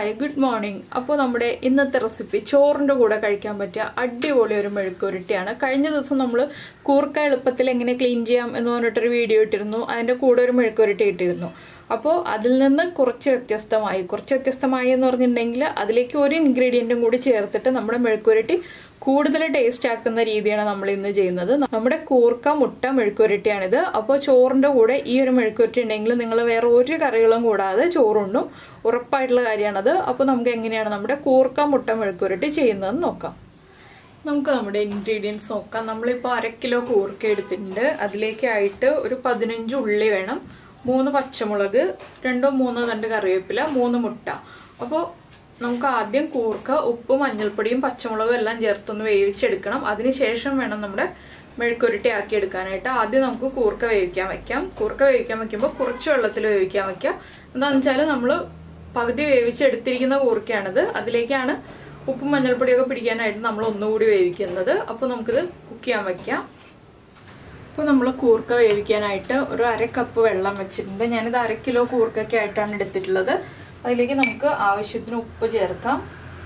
hi good morning അപ്പോൾ നമ്മുടെ ഇന്നത്തെ റെസിപ്പി ചോറിൻ്റെ കൂടെ കഴിക്കാൻ പറ്റിയ അടിപൊളി ഒരു മെഴുക്കുരുട്ടിയാണ് കഴിഞ്ഞ ദിവസം നമ്മൾ കൂർക്ക എളുപ്പത്തിൽ എങ്ങനെ ക്ലീൻ ചെയ്യാം എന്ന് പറഞ്ഞിട്ടൊരു വീഡിയോ ഇട്ടിരുന്നു അതിൻ്റെ കൂടെ ഒരു മെഴുക്കുരുട്ടി ഇട്ടിരുന്നു അപ്പോൾ അതിൽ നിന്ന് കുറച്ച് വ്യത്യസ്തമായി കുറച്ച് വ്യത്യസ്തമായി എന്ന് പറഞ്ഞിട്ടുണ്ടെങ്കിൽ അതിലേക്ക് ഒരു ഇൻഗ്രീഡിയൻറ്റും കൂടി ചേർത്തിട്ട് നമ്മുടെ മെഴുക്കുരുട്ടി കൂടുതൽ ടേസ്റ്റ് ആക്കുന്ന രീതിയാണ് നമ്മൾ ഇന്ന് ചെയ്യുന്നത് നമ്മുടെ കൂർക്ക മുട്ട മെഴുക്കുരുട്ടിയാണിത് അപ്പോൾ ചോറിൻ്റെ കൂടെ ഈ ഒരു മെഴുക്കുരുട്ടി ഉണ്ടെങ്കിൽ നിങ്ങൾ വേറെ ഒരു കറികളും കൂടാതെ ചോറുണ്ടും ഉറപ്പായിട്ടുള്ള കാര്യമാണത് അപ്പോൾ നമുക്ക് എങ്ങനെയാണ് നമ്മുടെ കൂർക്ക മുട്ട മെഴുക്കുരുട്ടി ചെയ്യുന്നതെന്ന് നോക്കാം നമുക്ക് നമ്മുടെ ഇൻഗ്രീഡിയൻസ് നോക്കാം നമ്മളിപ്പോൾ അര കിലോ കൂർക്ക എടുത്തിട്ടുണ്ട് അതിലേക്കായിട്ട് ഒരു പതിനഞ്ച് ഉള്ളി വേണം മൂന്ന് പച്ചമുളക് രണ്ടോ മൂന്നോ തണ്ട് കറിവേപ്പില മൂന്ന് മുട്ട അപ്പോൾ നമുക്ക് ആദ്യം കൂർക്ക ഉപ്പ് മഞ്ഞൾപ്പൊടിയും പച്ചമുളകും എല്ലാം ചേർത്തൊന്ന് വേവിച്ചെടുക്കണം അതിനുശേഷം വേണം നമ്മുടെ മെഴുക്കുരുട്ടി ആക്കി എടുക്കാനായിട്ട് ആദ്യം നമുക്ക് കൂർക്ക വേവിക്കാൻ വെക്കാം കൂർക്ക വേവിക്കാൻ വെക്കുമ്പോൾ കുറച്ച് വെള്ളത്തിൽ വേവിക്കാൻ വെക്കാം എന്താണെന്ന് വെച്ചാൽ നമ്മൾ പകുതി വേവിച്ചെടുത്തിരിക്കുന്ന കൂർക്കയാണിത് അതിലേക്കാണ് ഉപ്പും മഞ്ഞൾപ്പൊടിയൊക്കെ പിടിക്കാനായിട്ട് നമ്മൾ ഒന്നുകൂടി വേവിക്കുന്നത് അപ്പോൾ നമുക്കിത് കുക്ക് ചെയ്യാൻ വെക്കാം ഇപ്പോൾ നമ്മൾ കൂർക്ക വേവിക്കാനായിട്ട് ഒരു അര കപ്പ് വെള്ളം വെച്ചിട്ടുണ്ട് ഞാനിത് അര കിലോ കൂർക്കൊക്കെ ആയിട്ടാണ് എടുത്തിട്ടുള്ളത് അതിലേക്ക് നമുക്ക് ആവശ്യത്തിന് ഉപ്പ് ചേർക്കാം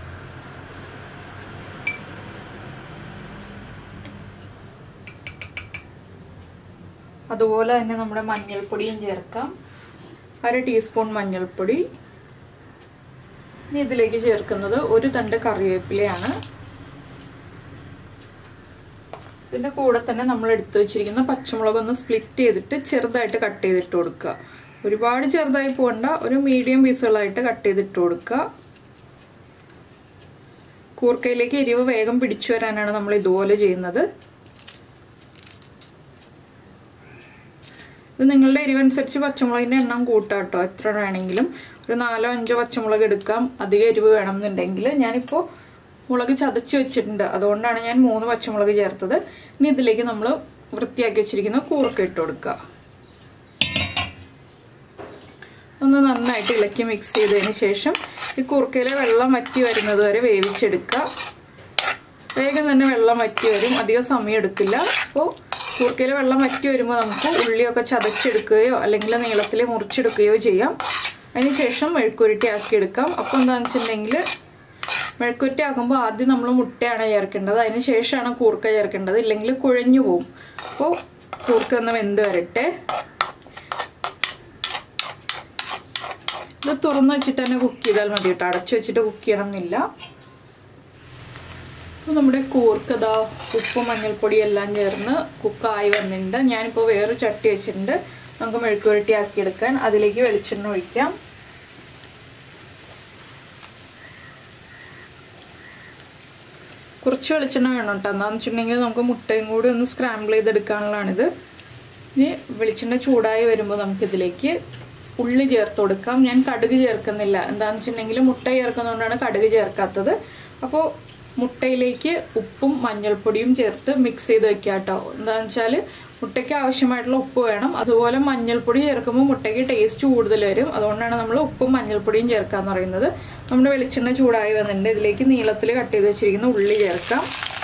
അതുപോലെ തന്നെ നമ്മുടെ മഞ്ഞൾപ്പൊടിയും ചേർക്കാം അര ടീസ്പൂൺ മഞ്ഞൾപ്പൊടി ഇനി ഇതിലേക്ക് ചേർക്കുന്നത് ഒരു തണ്ട് കറിവേപ്പിലയാണ് ഇതിൻ്റെ കൂടെ തന്നെ നമ്മൾ എടുത്തു വെച്ചിരിക്കുന്ന പച്ചമുളക് ഒന്ന് സ്പ്ലിറ്റ് ചെയ്തിട്ട് ചെറുതായിട്ട് കട്ട് ചെയ്തിട്ട് കൊടുക്കുക ഒരുപാട് ചെറുതായി പോകണ്ട ഒരു മീഡിയം പീസുകളായിട്ട് കട്ട് ചെയ്തിട്ട് കൊടുക്കുക കൂർക്കയിലേക്ക് എരിവ് വേഗം പിടിച്ചു വരാനാണ് നമ്മൾ ഇതുപോലെ ചെയ്യുന്നത് ഇത് നിങ്ങളുടെ എരിവനുസരിച്ച് പച്ചമുളകിൻ്റെ എണ്ണം കൂട്ടാം കേട്ടോ എത്ര വേണമെങ്കിലും ഒരു നാലോ അഞ്ചോ പച്ചമുളക് എടുക്കാം അധികം എരിവ് വേണമെന്നുണ്ടെങ്കിൽ ഞാനിപ്പോൾ മുളക് ചതച്ച് വെച്ചിട്ടുണ്ട് അതുകൊണ്ടാണ് ഞാൻ മൂന്ന് പച്ചമുളക് ചേർത്തത് ഇനി ഇതിലേക്ക് നമ്മൾ വൃത്തിയാക്കി വെച്ചിരിക്കുന്ന കൂർക്ക ഇട്ട് കൊടുക്കുക ഒന്ന് നന്നായിട്ട് ഇളക്കി മിക്സ് ചെയ്തതിന് ശേഷം ഈ കുറുക്കയിലെ വെള്ളം വറ്റി വരുന്നത് വരെ വേവിച്ചെടുക്കുക വേഗം തന്നെ വെള്ളം വറ്റി വരും അധികം സമയം എടുക്കില്ല അപ്പോൾ കുറുക്കയിലെ വെള്ളം വറ്റി വരുമ്പോൾ നമുക്ക് ഉള്ളിയൊക്കെ ചതച്ചെടുക്കുകയോ അല്ലെങ്കിൽ നീളത്തിൽ മുറിച്ചെടുക്കുകയോ ചെയ്യാം അതിനുശേഷം മെഴുക്കുരുട്ടി ആക്കിയെടുക്കാം അപ്പോൾ എന്താണെന്ന് വെച്ചിട്ടുണ്ടെങ്കിൽ മെഴുക്കുരുട്ടി ആക്കുമ്പോൾ ആദ്യം നമ്മൾ മുട്ടയാണ് ചേർക്കേണ്ടത് അതിന് ശേഷമാണ് കൂർക്ക ചേർക്കേണ്ടത് ഇല്ലെങ്കിൽ കുഴഞ്ഞു പോകും അപ്പോൾ കൂർക്ക ഒന്ന് വെന്ത് വരട്ടെ ഇത് തുറന്നു വെച്ചിട്ട് തന്നെ കുക്ക് ചെയ്താൽ മതി കേട്ടോ അടച്ചു വെച്ചിട്ട് കുക്ക് ചെയ്യണം എന്നില്ല അപ്പോൾ നമ്മുടെ കൂർക്കത ഉപ്പ് മഞ്ഞൾപ്പൊടി എല്ലാം ചേർന്ന് കുക്കായി വന്നിട്ടുണ്ട് ഞാനിപ്പോൾ വേറെ ചട്ടി വെച്ചിട്ടുണ്ട് നമുക്ക് മെഴുക്കുരുട്ടി ആക്കിയെടുക്കാൻ അതിലേക്ക് വെളിച്ചെണ്ണ ഒഴിക്കാം കുറച്ച് വെളിച്ചെണ്ണ വേണം കേട്ടോ എന്താണെന്ന് വെച്ചിട്ടുണ്ടെങ്കിൽ നമുക്ക് മുട്ടയും കൂടി ഒന്ന് സ്ക്രാമ്പിൾ ചെയ്തെടുക്കാനുള്ളതാണിത് ഇനി വെളിച്ചെണ്ണ ചൂടായി വരുമ്പോൾ നമുക്കിതിലേക്ക് ഉള്ളി ചേർത്ത് കൊടുക്കാം ഞാൻ കടുക് ചേർക്കുന്നില്ല എന്താണെന്ന് വെച്ചിട്ടുണ്ടെങ്കിൽ മുട്ട ചേർക്കുന്നതുകൊണ്ടാണ് കടുക് ചേർക്കാത്തത് അപ്പോൾ മുട്ടയിലേക്ക് ഉപ്പും മഞ്ഞൾപ്പൊടിയും ചേർത്ത് മിക്സ് ചെയ്ത് വെക്കുക കേട്ടോ എന്താണെന്ന് വെച്ചാൽ മുട്ടയ്ക്ക് ആവശ്യമായിട്ടുള്ള ഉപ്പ് വേണം അതുപോലെ മഞ്ഞൾപ്പൊടി ചേർക്കുമ്പോൾ മുട്ടയ്ക്ക് ടേസ്റ്റ് കൂടുതൽ വരും അതുകൊണ്ടാണ് നമ്മൾ ഉപ്പും മഞ്ഞൾപ്പൊടിയും ചേർക്കാന്ന് പറയുന്നത് നമ്മുടെ വെളിച്ചെണ്ണ ചൂടായി വന്നിട്ടുണ്ട് ഇതിലേക്ക് നീളത്തിൽ കട്ട് ചെയ്ത് വെച്ചിരിക്കുന്ന ഉള്ളി ചേർക്കാം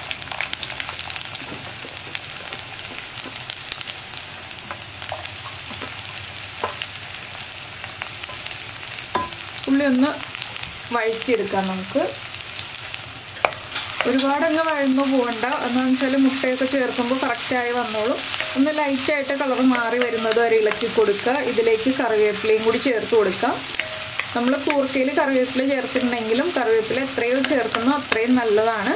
ഉള്ളി ഒന്ന് വഴറ്റിയെടുക്കാം നമുക്ക് ഒരുപാടങ്ങ് വഴന്നു പോകണ്ട എന്താണെന്ന് വെച്ചാൽ മുട്ടയൊക്കെ ചേർക്കുമ്പോൾ കറക്റ്റായി വന്നോളും ഒന്ന് ലൈറ്റായിട്ട് കളർ മാറി വരുന്നത് വരെ ഇളക്കി കൊടുക്കുക ഇതിലേക്ക് കറിവേപ്പിലയും കൂടി ചേർത്ത് കൊടുക്കാം നമ്മൾ കൂർക്കയിൽ കറിവേപ്പില ചേർത്തിട്ടുണ്ടെങ്കിലും കറിവേപ്പില എത്രയോ ചേർക്കുന്നോ അത്രയും നല്ലതാണ്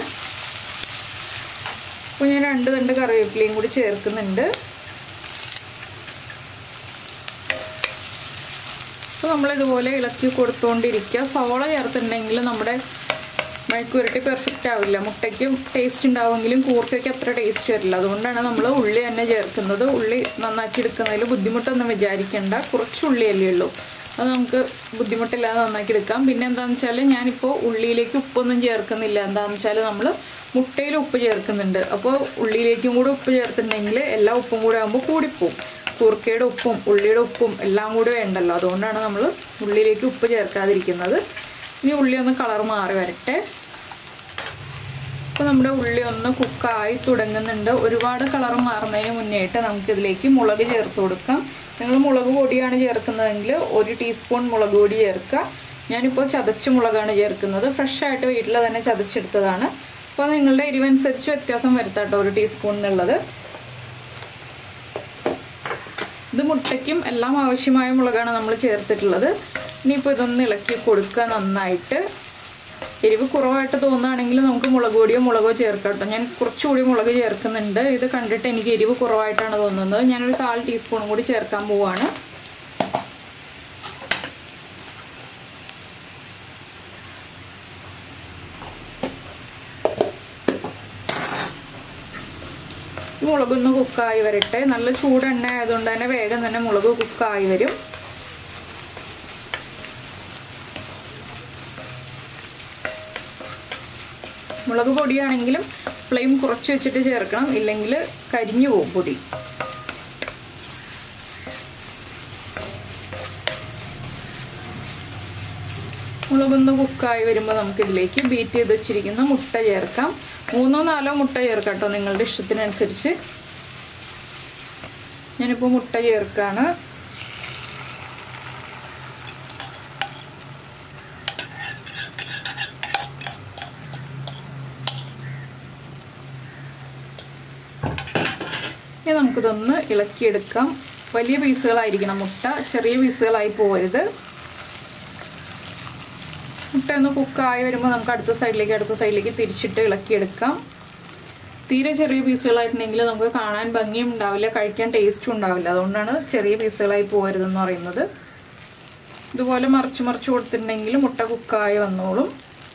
അപ്പോൾ ഞാൻ രണ്ട് തണ്ട് കറിവേപ്പിലയും കൂടി ചേർക്കുന്നുണ്ട് അപ്പോൾ നമ്മളിതുപോലെ ഇളക്കി കൊടുത്തുകൊണ്ടിരിക്കുക സവോള ചേർത്തിട്ടുണ്ടെങ്കിൽ നമ്മുടെ മെഴുക്കുരുട്ടി പെർഫെക്റ്റ് ആവില്ല മുട്ടയ്ക്കും ടേസ്റ്റ് ഉണ്ടാവുമെങ്കിലും കൂർക്കയ്ക്ക് അത്ര ടേസ്റ്റ് വരില്ല അതുകൊണ്ടാണ് നമ്മൾ ഉള്ളി തന്നെ ചേർക്കുന്നത് ഉള്ളി നന്നാക്കി എടുക്കുന്നതിൽ ബുദ്ധിമുട്ടൊന്നും വിചാരിക്കേണ്ട കുറച്ച് ഉള്ളിയല്ലേ ഉള്ളൂ അത് നമുക്ക് ബുദ്ധിമുട്ടില്ലാതെ നന്നാക്കി എടുക്കാം പിന്നെ എന്താണെന്ന് വെച്ചാൽ ഞാനിപ്പോൾ ഉള്ളിയിലേക്ക് ഉപ്പൊന്നും ചേർക്കുന്നില്ല എന്താണെന്ന് വെച്ചാൽ നമ്മൾ മുട്ടയിൽ ഉപ്പ് ചേർക്കുന്നുണ്ട് അപ്പോൾ ഉള്ളിയിലേക്കും കൂടെ ഉപ്പ് ചേർത്തിട്ടുണ്ടെങ്കിൽ എല്ലാ ഉപ്പും കൂടെ ആകുമ്പോൾ കൂടിപ്പോവും കൂർക്കയുടെ ഉപ്പും ഉള്ളിയുടെ ഉപ്പും എല്ലാം കൂടി വേണ്ടല്ലോ അതുകൊണ്ടാണ് നമ്മൾ ഉള്ളിയിലേക്ക് ഉപ്പ് ചേർക്കാതിരിക്കുന്നത് ഇനി ഉള്ളി ഒന്ന് കളർ മാറി വരട്ടെ ഇപ്പോൾ നമ്മുടെ ഉള്ളി ഒന്ന് കുക്കായി തുടങ്ങുന്നുണ്ട് ഒരുപാട് കളർ മാറുന്നതിന് മുന്നേയിട്ട് നമുക്കിതിലേക്ക് മുളക് ചേർത്ത് കൊടുക്കാം നിങ്ങൾ മുളക് പൊടിയാണ് ചേർക്കുന്നതെങ്കിൽ ഒരു ടീസ്പൂൺ മുളക് പൊടി ചേർക്കുക ഞാനിപ്പോൾ ചതച്ച മുളകാണ് ചേർക്കുന്നത് ഫ്രഷ് ആയിട്ട് വീട്ടിൽ തന്നെ ചതച്ചെടുത്തതാണ് അപ്പോൾ നിങ്ങളുടെ എരിവനുസരിച്ച് വ്യത്യാസം വരുത്താട്ടോ ഒരു ടീസ്പൂൺ എന്നുള്ളത് ഇത് മുട്ടയ്ക്കും എല്ലാം ആവശ്യമായ മുളകാണ് നമ്മൾ ചേർത്തിട്ടുള്ളത് ഇനിയിപ്പോൾ ഇതൊന്ന് ഇളക്കി കൊടുക്കുക നന്നായിട്ട് എരിവ് കുറവായിട്ട് തോന്നുകയാണെങ്കിൽ നമുക്ക് മുളക് പൊടിയോ മുളകോ ചേർക്കാം കേട്ടോ ഞാൻ കുറച്ചുകൂടി മുളക് ചേർക്കുന്നുണ്ട് ഇത് കണ്ടിട്ട് എനിക്ക് എരിവ് കുറവായിട്ടാണ് തോന്നുന്നത് ഞാനൊരു കാൽ ടീസ്പൂണും കൂടി ചേർക്കാൻ പോവാണ് മുളകൊന്ന് കുക്കായി വരട്ടെ നല്ല ചൂടെണ്ണ ആയതുകൊണ്ട് തന്നെ വേഗം തന്നെ മുളക് കുക്കായി വരും മുളക് പൊടിയാണെങ്കിലും ഫ്ലെയിം കുറച്ച് വെച്ചിട്ട് ചേർക്കണം ഇല്ലെങ്കിൽ കരിഞ്ഞു പോകും പൊടി മുളകൊന്ന് കുക്കായി വരുമ്പോൾ നമുക്ക് ഇതിലേക്ക് ബീറ്റ് ചെയ്ത് വെച്ചിരിക്കുന്ന മുട്ട ചേർക്കാം മൂന്നോ നാലോ മുട്ട ചേർക്കാം കേട്ടോ നിങ്ങളുടെ ഇഷ്ടത്തിനനുസരിച്ച് ഞാനിപ്പോൾ മുട്ട ചേർക്കാണ് ഇനി നമുക്കിതൊന്ന് ഇളക്കിയെടുക്കാം വലിയ പീസുകളായിരിക്കണം മുട്ട ചെറിയ പീസുകളായി പോകരുത് മുട്ട ഒന്ന് കുക്കായി വരുമ്പോൾ നമുക്ക് അടുത്ത സൈഡിലേക്ക് അടുത്ത സൈഡിലേക്ക് തിരിച്ചിട്ട് ഇളക്കിയെടുക്കാം തീരെ ചെറിയ പീസുകളായിട്ടുണ്ടെങ്കിൽ നമുക്ക് കാണാൻ ഭംഗിയും ഉണ്ടാവില്ല കഴിക്കാൻ ടേസ്റ്റും ഉണ്ടാവില്ല അതുകൊണ്ടാണ് ചെറിയ പീസുകളായി പോകരുതെന്ന് പറയുന്നത് ഇതുപോലെ മറിച്ച് മറിച്ച് കൊടുത്തിട്ടുണ്ടെങ്കിൽ മുട്ട കുക്കായി വന്നോളും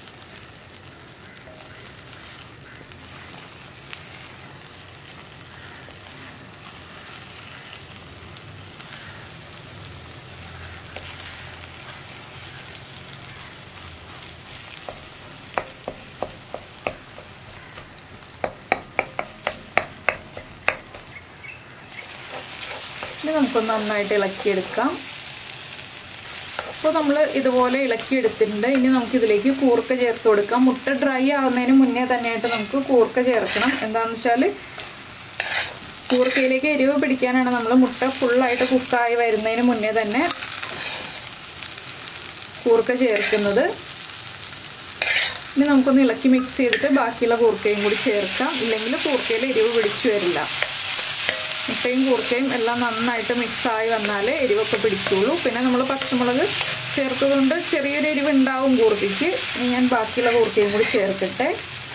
ഇനി നമുക്കൊന്ന് നന്നായിട്ട് ഇളക്കിയെടുക്കാം അപ്പോൾ നമ്മൾ ഇതുപോലെ ഇളക്കിയെടുത്തിട്ടുണ്ട് ഇനി നമുക്ക് ഇതിലേക്ക് കൂർക്ക ചേർത്ത് കൊടുക്കാം മുട്ട ഡ്രൈ ആവുന്നതിന് മുന്നേ തന്നെയായിട്ട് നമുക്ക് കൂർക്ക ചേർക്കണം എന്താണെന്ന് വെച്ചാൽ കൂർക്കയിലേക്ക് എരിവ് പിടിക്കാനാണ് നമ്മൾ മുട്ട ഫുള്ളായിട്ട് കുക്കായി വരുന്നതിന് മുന്നേ തന്നെ കൂർക്ക ചേർക്കുന്നത് ഇനി നമുക്കൊന്ന് ഇളക്കി മിക്സ് ചെയ്തിട്ട് ബാക്കിയുള്ള കൂർക്കയും കൂടി ചേർക്കാം ഇല്ലെങ്കിൽ കൂർക്കയിൽ എരിവ് പിടിച്ചു വരില്ല മുട്ടയും കൂർക്കയും എല്ലാം നന്നായിട്ട് മിക്സായി വന്നാൽ എരിവൊക്കെ പിടിക്കുള്ളൂ പിന്നെ നമ്മൾ പച്ചമുളക് ചേർത്തതുകൊണ്ട് ചെറിയൊരു എരിവ് ഉണ്ടാവും കൂർക്കയ്ക്ക് ഇനി ഞാൻ ബാക്കിയുള്ള കൂർക്കയും കൂടി ചേർക്കട്ടെ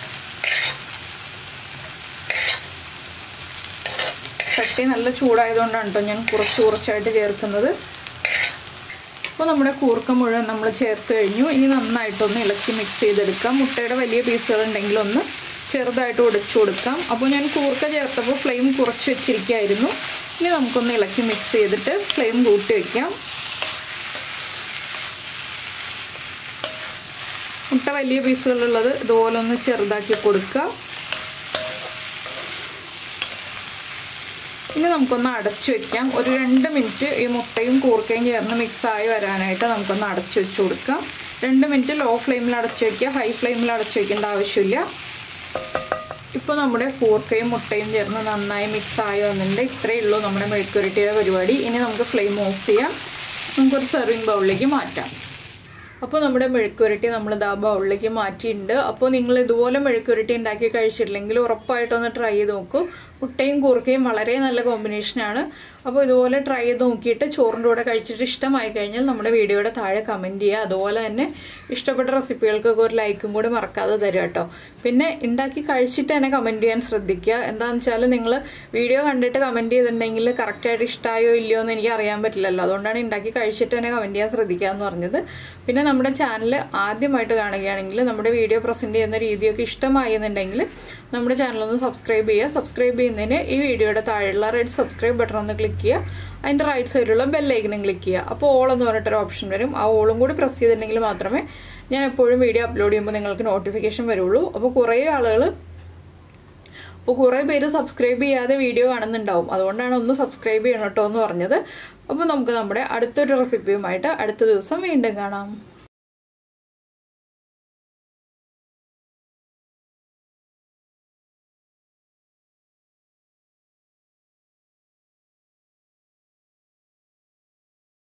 ചട്ടി നല്ല ചൂടായതുകൊണ്ടാണ് കേട്ടോ ഞാൻ കുറച്ച് കുറച്ചായിട്ട് ചേർക്കുന്നത് അപ്പോൾ നമ്മുടെ കൂർക്ക മുഴുവൻ നമ്മൾ ചേർത്ത് കഴിഞ്ഞു ഇനി നന്നായിട്ടൊന്ന് ഇളക്കി മിക്സ് ചെയ്തെടുക്കാം മുട്ടയുടെ വലിയ പീസുകൾ ഉണ്ടെങ്കിൽ ഒന്ന് ചെറുതായിട്ട് ഉടച്ചു കൊടുക്കാം അപ്പോൾ ഞാൻ കൂർക്ക ചേർത്തപ്പോൾ ഫ്ലെയിം കുറച്ച് വെച്ചിരിക്കുകയായിരുന്നു ഇനി നമുക്കൊന്ന് ഇളക്കി മിക്സ് ചെയ്തിട്ട് ഫ്ലെയിം കൂട്ടി വയ്ക്കാം മുട്ട വലിയ പീസുകളുള്ളത് ഇതുപോലെ ഒന്ന് ചെറുതാക്കി കൊടുക്കുക ഇനി നമുക്കൊന്ന് അടച്ചു വെക്കാം ഒരു രണ്ട് മിനിറ്റ് ഈ മുട്ടയും കൂർക്കയും ചേർന്ന് മിക്സായി വരാനായിട്ട് നമുക്കൊന്ന് അടച്ചു വെച്ച് കൊടുക്കാം രണ്ട് മിനിറ്റ് ലോ ഫ്ലെയിമിൽ അടച്ചു വയ്ക്കുക ഹൈ ഫ്ലെയിമിൽ അടച്ചു വയ്ക്കേണ്ട ആവശ്യമില്ല ഇപ്പോൾ നമ്മുടെ കൂർക്കയും മുട്ടയും ചേർന്ന് നന്നായി മിക്സ് ആയി വന്നിട്ടുണ്ട് ഇത്രയേ ഉള്ളൂ നമ്മുടെ മെഴുക്കുരട്ടിയുടെ പരിപാടി ഇനി നമുക്ക് ഫ്ലെയിം ഓഫ് ചെയ്യാം നമുക്കൊരു സെർവിങ് ബൗളിലേക്ക് മാറ്റാം അപ്പോൾ നമ്മുടെ മെഴുക്കുരട്ടി നമ്മൾ ദാ ബൗളിലേക്ക് മാറ്റിയിട്ടുണ്ട് അപ്പോൾ നിങ്ങൾ ഇതുപോലെ മെഴുക്കുരട്ടി ഉണ്ടാക്കി കഴിച്ചിട്ടില്ലെങ്കിൽ ഉറപ്പായിട്ടൊന്ന് ട്രൈ ചെയ്ത് നോക്കൂ മുട്ടയും കൂർക്കയും വളരെ നല്ല കോമ്പിനേഷനാണ് അപ്പോൾ ഇതുപോലെ ട്രൈ ചെയ്ത് നോക്കിയിട്ട് ചോറിൻ്റെ കൂടെ കഴിച്ചിട്ട് ഇഷ്ടമായി കഴിഞ്ഞാൽ നമ്മുടെ വീഡിയോയുടെ താഴെ കമൻറ്റ് ചെയ്യുക അതുപോലെ തന്നെ ഇഷ്ടപ്പെട്ട റെസിപ്പികൾക്കൊക്കെ ഒരു ലൈക്കും കൂടി മറക്കാതെ തരിക കേട്ടോ പിന്നെ ഉണ്ടാക്കി കഴിച്ചിട്ട് തന്നെ കമൻറ്റ് ചെയ്യാൻ ശ്രദ്ധിക്കുക എന്താണെന്ന് വെച്ചാൽ നിങ്ങൾ വീഡിയോ കണ്ടിട്ട് കമൻറ്റ് ചെയ്തിട്ടുണ്ടെങ്കിൽ കറക്റ്റായിട്ട് ഇഷ്ടമായോ ഇല്ലയോ എന്ന് എനിക്ക് അറിയാൻ പറ്റില്ലല്ലോ അതുകൊണ്ടാണ് ഉണ്ടാക്കി കഴിച്ചിട്ട് തന്നെ കമൻറ്റ് ചെയ്യാൻ ശ്രദ്ധിക്കുക എന്ന് പറഞ്ഞത് പിന്നെ നമ്മുടെ ചാനൽ ആദ്യമായിട്ട് കാണുകയാണെങ്കിൽ നമ്മുടെ വീഡിയോ പ്രസൻറ്റ് ചെയ്യുന്ന രീതിയൊക്കെ ഇഷ്ടമായി എന്നുണ്ടെങ്കിൽ നമ്മുടെ ചാനലൊന്ന് സബ്സ്ക്രൈബ് ചെയ്യുക സബ്സ്ക്രൈബ് ചെയ്യുന്നതിന് ഈ വീഡിയോയുടെ താഴെയുള്ള റെഡ് സബ്സ്ക്രൈബ് ബട്ടൺ ഒന്ന് ക്ലിക്ക് ചെയ്യുക അതിൻ്റെ റൈറ്റ് സൈഡിലുള്ള ബെല്ലൈക്കനും ക്ലിക്ക് ചെയ്യുക അപ്പോൾ ഓൾ എന്ന് പറഞ്ഞിട്ടൊരു ഓപ്ഷൻ വരും ആ ഓളും കൂടി പ്രസ് ചെയ്തിട്ടുണ്ടെങ്കിൽ മാത്രമേ ഞാൻ എപ്പോഴും വീഡിയോ അപ്ലോഡ് ചെയ്യുമ്പോൾ നിങ്ങൾക്ക് നോട്ടിഫിക്കേഷൻ വരുള്ളൂ അപ്പോൾ കുറേ ആളുകൾ അപ്പോൾ കുറേ പേര് സബ്സ്ക്രൈബ് ചെയ്യാതെ വീഡിയോ കാണുന്നുണ്ടാവും അതുകൊണ്ടാണ് ഒന്ന് സബ്സ്ക്രൈബ് ചെയ്യണം കേട്ടോ എന്ന് പറഞ്ഞത് അപ്പോൾ നമുക്ക് നമ്മുടെ അടുത്തൊരു റെസിപ്പിയുമായിട്ട് അടുത്ത ദിവസം വീണ്ടും കാണാം